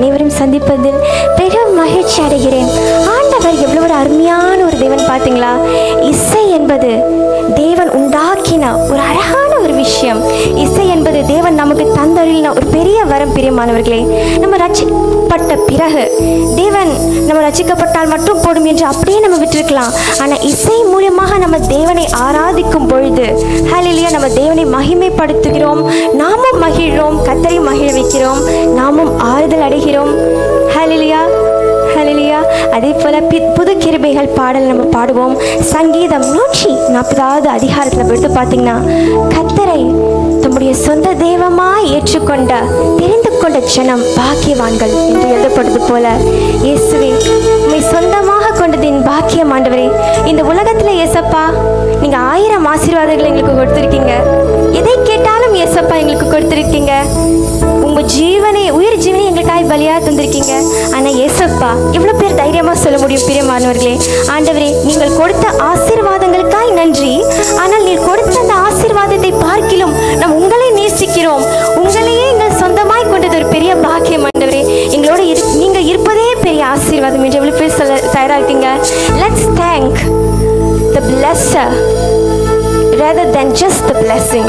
அனைவரும் சந்திப்பதில் பெரும் மகிழ்ச்சி அடைகிறேன் ஆண்டவர் எவ்வளவு ஒரு அருமையான ஒரு தேவன் பார்த்தீங்களா இசை என்பது தேவன் உண்டாக்கின ஒரு அழகான ஒரு விஷயம் இசை என்பது தேவன் நமக்கு தந்தருளின ஒரு பெரிய வரம் பிரியமானவர்களே நம்ம ரட்சிக்கப்பட்ட பிறகு தேவன் நம்ம ரட்சிக்கப்பட்டால் மட்டும் போடும் என்று அப்படியே நம்ம விட்டிருக்கலாம் ஆனால் இசை மூலியமாக நம்ம தேவனை ஆராதிக்கும் பொழுது ஹalleluya நம்ம தேவனை மகிமைப்படுத்துகிறோம் நாமும் மகிழ்கிறோம் கத்தரை மகிழ வைக்கிறோம் நாமும் ஆறுதல் அடைகிறோம் ஹalleluya ஹalleluya அதே போல பி- புது கிருபைகள் பாடல் நம்ம பாடுவோம் சங்கீதம் நூற்றி நாற்பதாவது அதிகாரத்தில் எடுத்து பார்த்தீங்கன்னா கத்தரை தம்முடைய சொந்த தெய்வமாய் ஏற்றுக்கொண்ட தெரிந்து கொண்ட ஜனம் பாக்கியவான்கள் என்று எழுதப்படுவது போல இயேசுவே உம்மை சொந்தமாக கொண்டதின் பாக்கியம் ஆண்டவரே இந்த உலகத்தில் ஏசப்பா நீங்க ஆயிரம் ஆசீர்வாதங்களை எங்களுக்கு கொடுத்துருக்கீங்க எதை கேட்டாலும் ஏசப்பா எங்களுக்கு கொடுத்துருக்கீங்க உங்க ஜீவனை உயிர் ஜீவனை எங்களுக்காய் பலியா தந்திருக்கீங்க ஆனா ஏசப்பா இவ்வளவு பேர் தைரியமா சொல்ல முடியும் பிரியமானவர்களே ஆண்டவரே நீங்கள் கொடுத்த ஆசீர்வாதங்களுக்காய் நன்றி ஆனால் நீர் கொடுத்த அந்த ஆசீர்வாதத்தை பார்க்கிலும் நாம் உங்களை நேசிக்கிறோம் உங்களையே எங்கள் சொந்தமாய் கொண்டது ஒரு பெரிய பாக்கியம் ஆண்டவரே எங்களோட இரு நீங்க இருப்பதே பெரிய ஆசீர்வாதம் என்று எவ்வளவு பேர் சொல்ல தயாரா இருக்கீங்க let's thank the blesser rather than just the blessing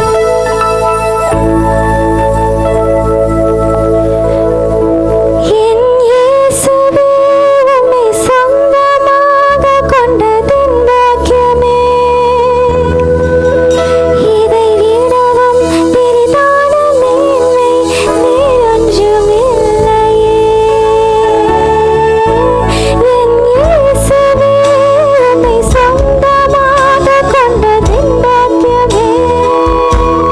என் இயேசுவே உம்மை சொந்தமாக கொண்டதின் பாக்கியமே இதை விடவும் பெரிதான மேன்மை வேறொன்றும் இல்லையே என் இயேசுவே உம்மை சொந்தமாக கொண்டதின் பாக்கியமே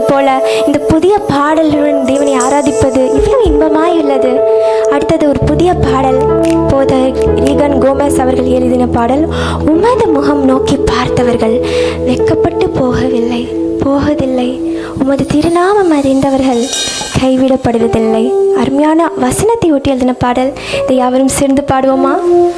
போல இந்த புதிய பாடலுடன் தேவனை ஆராதிப்பது இவ்வளவு இன்பமாய் உள்ளது அடுத்தது ஒரு புதிய பாடல் போத ரீகன் கோமஸ் அவர்கள் எழுதின பாடல் உமது முகம் நோக்கி பார்த்தவர்கள் வெட்கப்பட்டு போகவில்லை போவதில்லை உமது திருநாமம் அறிந்தவர்கள் கைவிடப்படுவதில்லை அருமையான வசனத்தை ஒட்டி எழுதின பாடல் இதை யாவரும் சேர்ந்து பாடுவோமா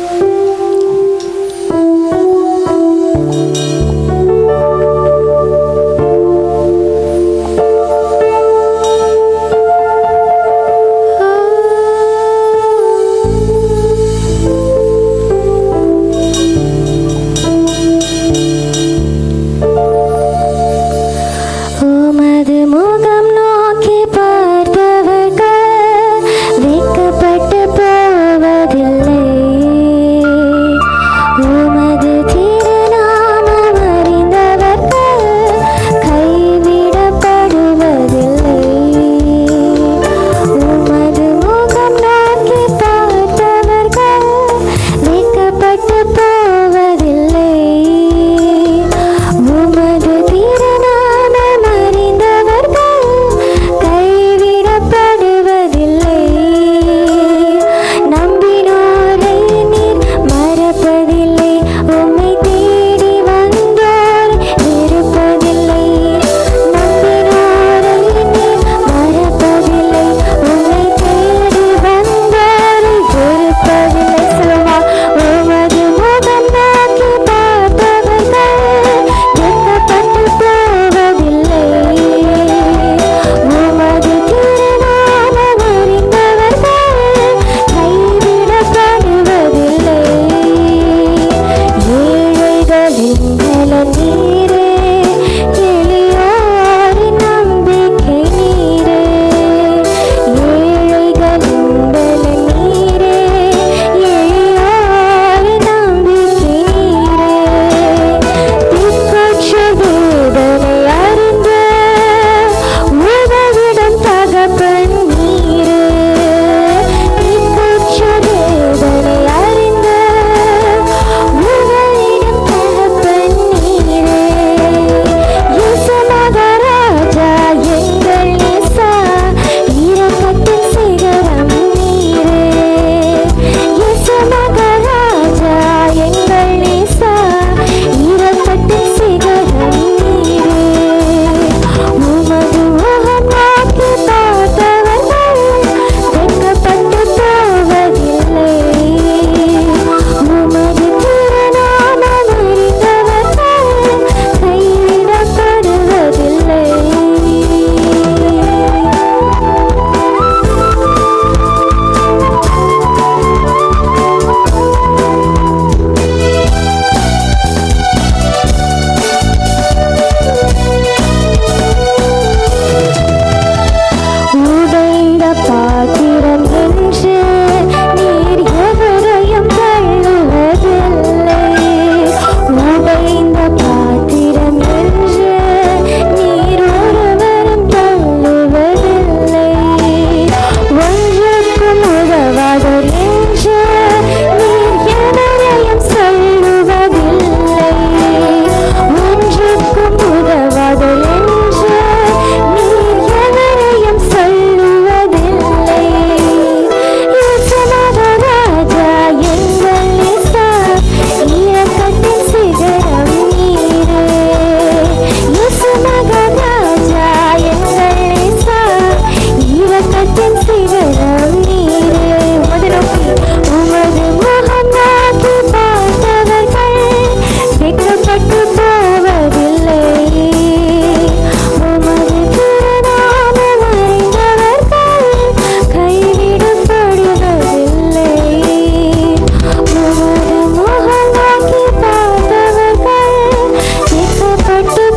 உமது முகம் நோக்கி பார்த்தவர்கள் வெட்கப்பட்டு போவதில்லை உமது திருநாமம் அறிந்தவர்கள் கைவிடப்படுவதில்லை உமது முகம் நோக்கி பார்த்தவர்கள் வெட்கப்பட்டு போவதில்லை உமது திருநாமம் அறிந்தவர்கள் கைவிடப்படுவதில்லை நம்பினோரை நீர் மறப்பதில்லை உம்மை தேடி வந்தோர் இருப்பதில்லை நம்பினோரை நீர் மறப்பதில்லை உம்மை தேடி வந்தோர் இருப்பதில்லை சொல்லுமா உமது முகம் நோக்கி பார்த்தவர்கள் வெட்கப்பட்டு போவதில்லை உமது திருநாமம் அறிந்தவர்கள் கைவிடப்படுவதில்லை ஏழைகளின் நலன் நீரே எளியோரின் நம்பிக்கை நீரே ஏழைகளின் பலன் நீரே எளியோரின் நம்பிக்கை நீரே திக்கற்ற வேதனை அறிந்த உதவிடும் தகப்பன் நீரே திக்கற்ற வேதனை அறிந்த உதவிடும் தகப்பன் நீரே இயேசு மகாராஜா எங்கள் நேசா இரக்கத்தின் சிகரம் நீரே இயேசு மகாராஜா எங்கள் நேசா இரக்கத்தின் சிகரம் நீரே உமது முகம் நோக்கி பார்த்தவர்கள் வெட்கப்பட்டு போவதில்லை உமது திருநாமம் அறிந்தவர்கள் கைவிடப்படுவதில்லை உடைந்த பாத்திரம் என்று நீர் எவரையும் தள்ளுவதில்லை உடைந்த பாத்திரம் என்று நீர் ஒருவரும் தள்ளுவதில்லை ஒன்றுக்கும் உதவாதர் என்று நீர் எவரையும் சொல்லுவதில்லை ஒன்றுக்கும் உதவாதர் என்று நீர் எவரையும் சொல்லுவதில்லை இயேசு மகாராஜா எங்கள் நேசா இரக்கத்தின் சிகரம் நீரே இயேசு மகாராஜா எங்கள் நேசா இரக்கத்தின் சிகரம் நீரே உமது நோக்கி உமது முகம் நோக்கி பார்த்தவர்கள் வெட்கப்பட்டு போவதில்லை உமது திருநாமம் அறிந்தவர்கள் கைவிடப்படுவதில்லை உமது முகம் நோக்கி பார்த்தவர்கள் வெட்கப்பட்டு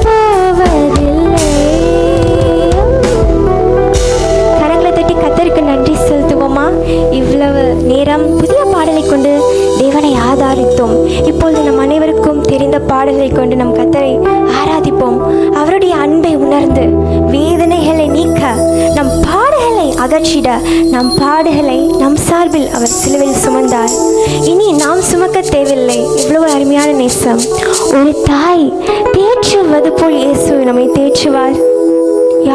போவதில்லை கரங்களை தட்டி கத்தருக்கு நன்றி செலுத்துவோமா இவ்வளவு நேரம் புதிய பாடலை கொண்டு தேவனை ஆதாரித்தோம் இப்பொழுது நம் அனைவருக்கும் தெரிந்த பாடலை கொண்டு நம் கத்தரை ஆராதிப்போம் அவருடைய அன்பை உணர்ந்து வேதனைகளை நீக்க நம் பாடுகளை அகற்றிட நம் பாடுகளை நம் சார்பில் அவர் சிலுவையில் சுமந்தார் இனி நாம் சுமக்க தேவையில்லை இவ்வளவு அருமையான நேசம் ஒரு தாய் தேற்றுவது போல் இயேசு நம்மை தேற்றுவார்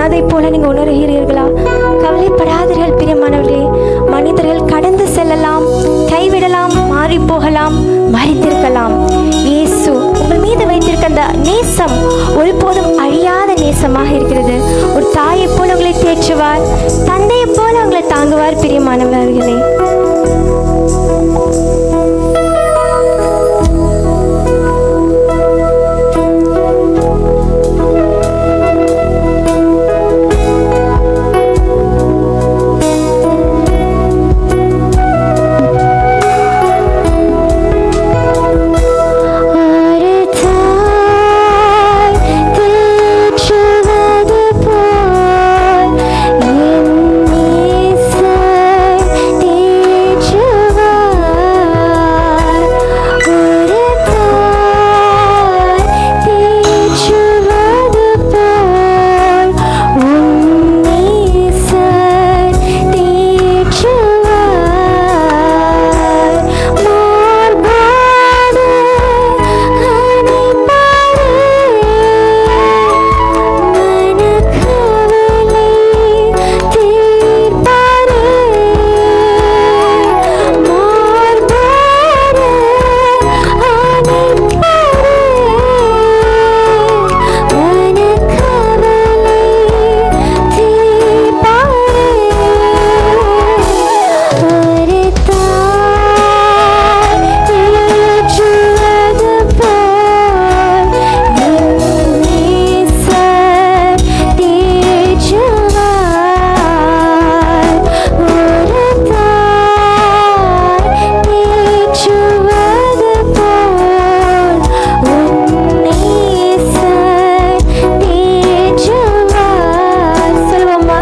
இருப்பதை போல நீங்க உணர்கிறீர்களா கவலைப்படாதீர்கள் பிரியமானவர்களே மனிதர்கள் கடந்து செல்லலாம் கைவிடலாம் மாறி போகலாம் மறித்திருக்கலாம் இயேசு உங்கள் மீது வைத்திருக்க அந்த நேசம் ஒருபோதும் அழியாத நேசமாக இருக்கிறது ஒரு தாயை போல உங்களை தேற்றுவார் தந்தையை போல உங்களை தாங்குவார் பிரியமானவர்களே ஒரு தாய் தேற்றுவது போல் என் நேசர் தேற்றுவார். ஒரு தாய் தேற்றுவது போல் உன் நேசர் தேற்றுவார். மார்போடு அணைப்பாரே, மனக்கவலை தீர்ப்பாரே. மார்போடு அணைப்பாரே, மனக்கவலை தீர்ப்பாரே. ஒரு தாய் தேற்றுவது போல் என் நேசர் தேற்றுவார். ஒரு தாய் தேற்றுவது போல் உன் நேசர் தேற்றுவார். சொல்லுவோமா?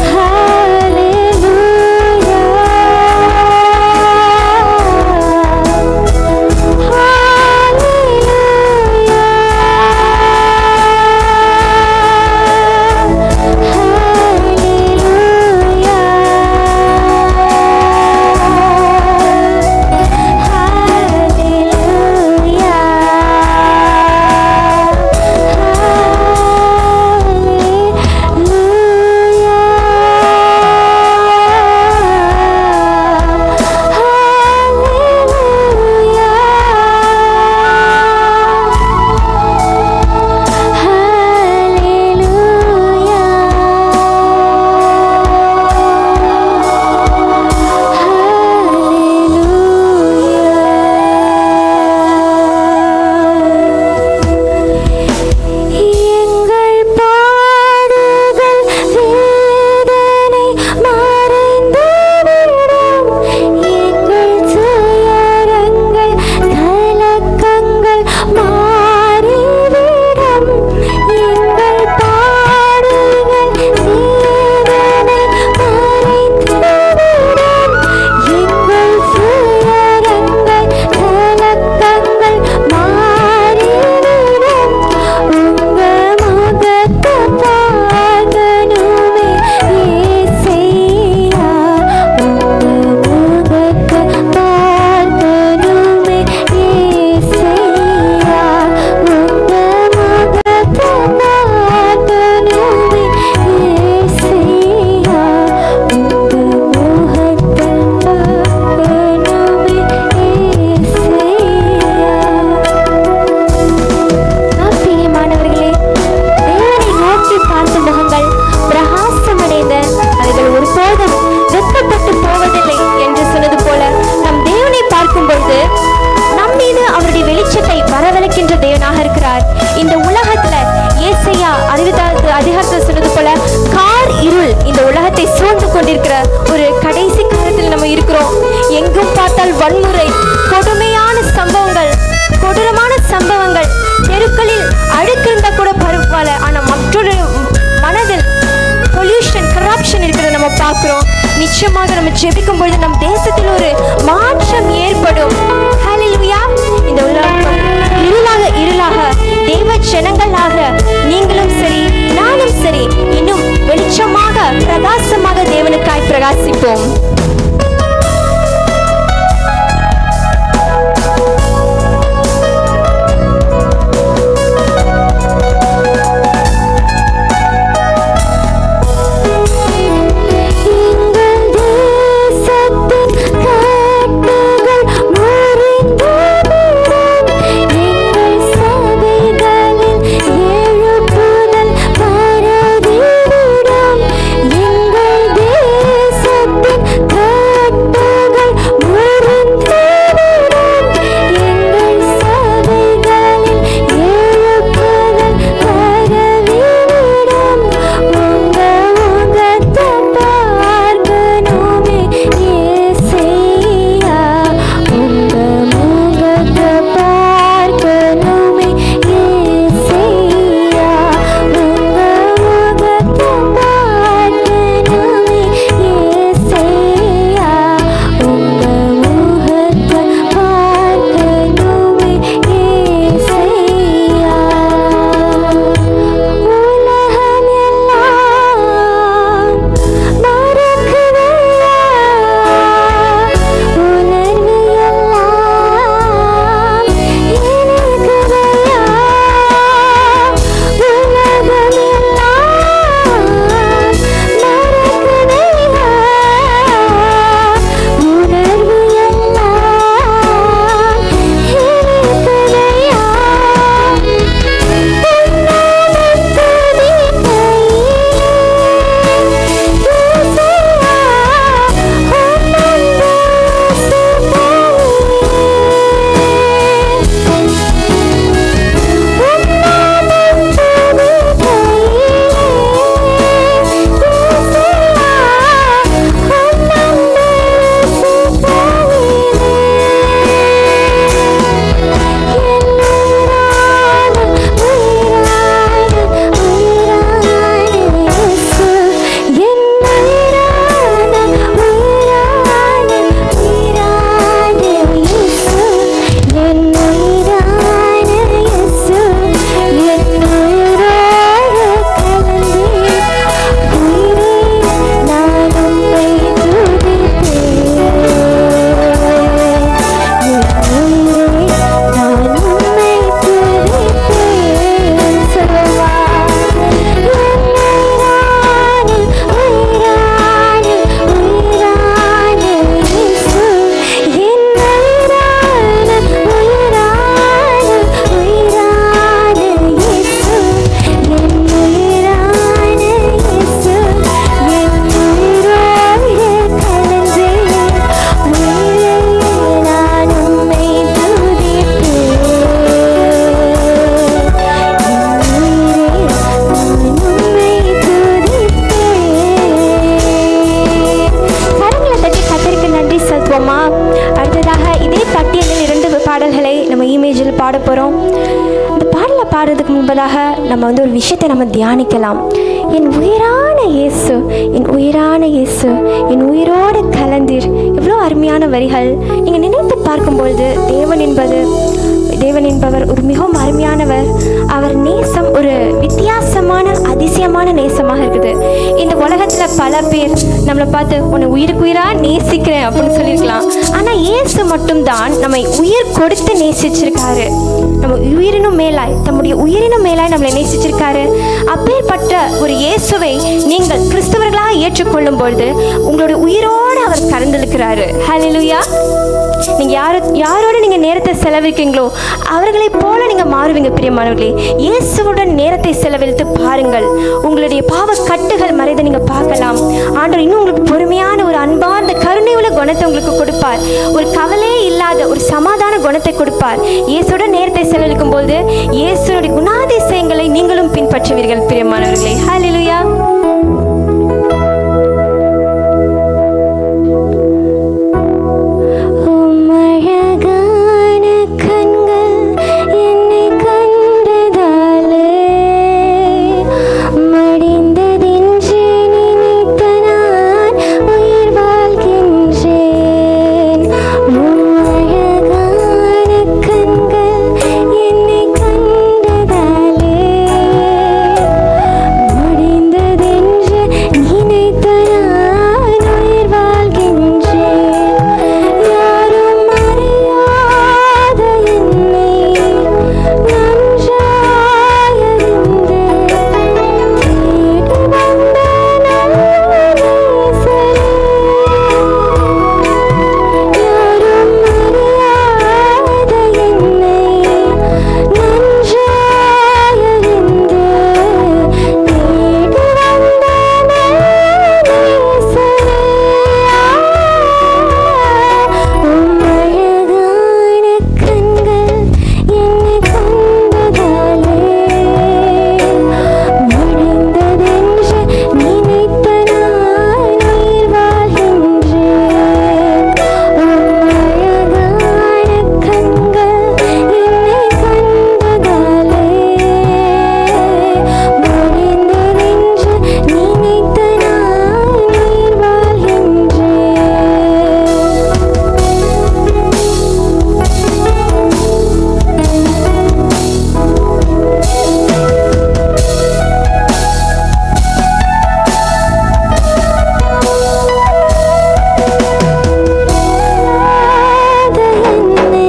எங்கள் பாடுகள் வேதனை மறைந்துவிடும் எங்கள் துயரங்கள் கலக்கங்கள் மாறிவிடும் எங்கள் பாடுகள் வேதனை மறைந்துவிடும் எங்கள் துயரங்கள் கலக்கங்கள் மாறிவிடும் உங்க முகத்தை பார்க்கணுமே ஏசையா உங்க முகத்தை பார்க்கணுமே ஏசையா உங்க முகத்தை பார்க்கணுமே ஏசையா உங்க முகத்தை பார்க்கணுமே ஏசையா பிரியமானவர்களே தேவனை நோக்கி பார்த்த முகங்கள் பிரகாசமடைந்த அவைகள் ஒருபோதும் வெட்கப்பட்டு போவதில்லை என்று சொன்னது போல நம் தேவனை பார்க்கும் பொழுது நம் மீது அவருடைய வெளிச்சத்தை வரவழைக்கின்ற தேவனாக இருக்கிறார் இந்த உலகத்துல ஏசையா அறிவித்தாவது அதிகாரத்தில் சொன்னது போல கார் இருள் இந்த உலகத்தை சூழ்ந்து கொண்டிருக்கிற ஒரு கடைசி காலத்தில் நம்ம இருக்கிறோம் எங்கும் பார்த்தால் வன்முறை கொடுமையான சம்பவங்கள் கொடூரமான சம்பவங்கள் தெருக்களில் அழுக்கு இருந்தா கூட பரவாயில்ல ஆனா மற்றொரு மனதில் பொல்யூஷன் கரப்ஷன் இருக்கிறத நம்ம பார்க்கிறோம் நிச்சயமாக நம்ம ஜெபிக்கும் பொழுது நம் தேசத்தில் ஒரு மாற்றம் ஏற்படும் ஹalleluya இந்த உலகம் இருளாக இருளாக தேவ ஜனங்களாக நீங்களும் சரி நானும் சரி இன்னும் வெளிச்சமாக பிரகாசமாக தேவனுக்காய் பிரகாசிப்போம் முன்பதாக நம்ம வந்து ஒரு விஷயத்தை நம்ம தியானிக்கலாம் என் உயிரான இயேசு என் உயிரான இயேசு என் உயிரோடு கலந்தீர் எவ்வளோ அருமையான வரிகள் நீங்கள் நினைத்து பார்க்கும்பொழுது தேவன் என்பது தேவன் என்பவர் ஒரு மிகவும் அருமையானவர் அவர் நேசம் ஒரு வித்தியாசமான அதிசயமான நேசமாக இருக்குது இந்த உலகத்துல பல பேர் நம்மளை பார்த்து உன்னை உயிருக்கு உயிரா நேசிக்கிறேன் அப்படின்னு சொல்லியிருக்கலாம் ஆனா இயேசு மட்டும்தான் நம்மை உயிர் கொடுத்து நேசிச்சிருக்காரு நம்ம உயிரினும் மேலாய் தம்முடைய உயிரினும் மேலாய் நம்மளை நேசிச்சிருக்காரு அப்பேற்பட்ட ஒரு இயேசுவை நீங்கள் கிறிஸ்தவர்களாக ஏற்றுக்கொள்ளும் பொழுது உங்களுடைய உயிரோடு அவர் கலந்திருக்கிறாரு ஹalleluya நீங்க யாரு யாரோட நீங்க நேரத்தை செலவழிக்கீங்களோ அவர்களைப் போல நீங்க மாறுவீங்க பிரியமானவர்களே இயேசுவுடன் நேரத்தை செலவழித்து பாருங்கள் உங்களுடைய பாவ கட்டுகள் மறைந்து நீங்க பார்க்கலாம் ஆண்டவர் இன்னும் உங்களுக்கு பொறுமையான ஒரு அன்பார்ந்த கருணையுள்ள குணத்தை உங்களுக்கு கொடுப்பார் ஒரு கவலையே இல்லாத ஒரு சமாதான குணத்தை கொடுப்பார் இயேசுடன் நேரத்தை செலவழிக்கும் போது இயேசுடைய குணாதிசயங்களை நீங்களும் பின்பற்றுவீர்கள் பிரியமானவர்களே ஹalleluya உம்மழகான கண்கள் என்னை கண்டதாலே மடிந்ததென்று நினைத்த நான் உயிர் வாழ்கின்றேன் உம்மழகான கண்கள் என்னை கண்டதாலே முடிந்ததென்று நினைத்த நான் உயிர் வாழ்கின்றேன் யாரும் அறியாத என்னை நன்றாயறிந்து தேடி வந்த நல்ல நேசரே. யாரும் அறியாத என்னை நன்றாயறிந்து தேடி வந்த உம்மழகான கண்கள் என்னை கண்டதாலே முடிந்ததென்று நினைத்த நான் உயிர் வாழ்கின்றேன் உம்மழகான கண்கள் என்னை கண்டதாலே முடிந்ததென்று நினைத்த நான் உயிர் வாழ்கின்றேன் என்னை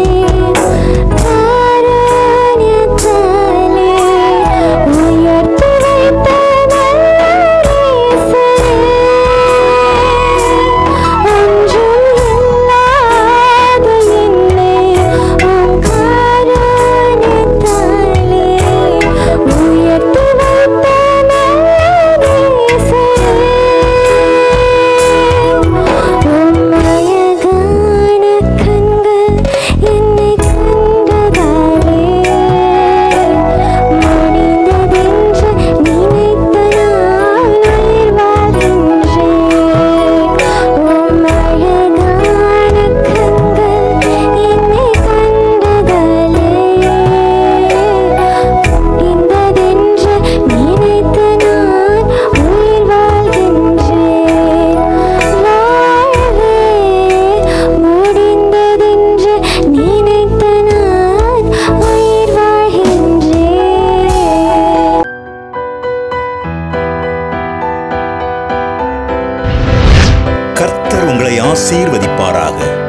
காரணியத்தாலே உயர்த்தி வைத்த நல்லேசரே ஒன்றும் இல்லாத என்னை உம் காரணியத்தாலே உயர்த்தி வைத்த நல்லேசரே உம்மழகான கண்கள் என்னை கண்டதாலே முடிந்ததென்று நினைத்த நான் உயிர் வாழ்கின்றேன் உம்மழகான கண்கள் என்னை கண்டதாலே முடிந்ததென்று நினைத்த நான் உயிர் வாழ்கின்றேன் வாழ்வே முடிந்ததென்று நினைத்த நான் உயிர் வாழ்கின்றேன் கர்த்தர் உங்களை ஆசீர்வதிப்பாராக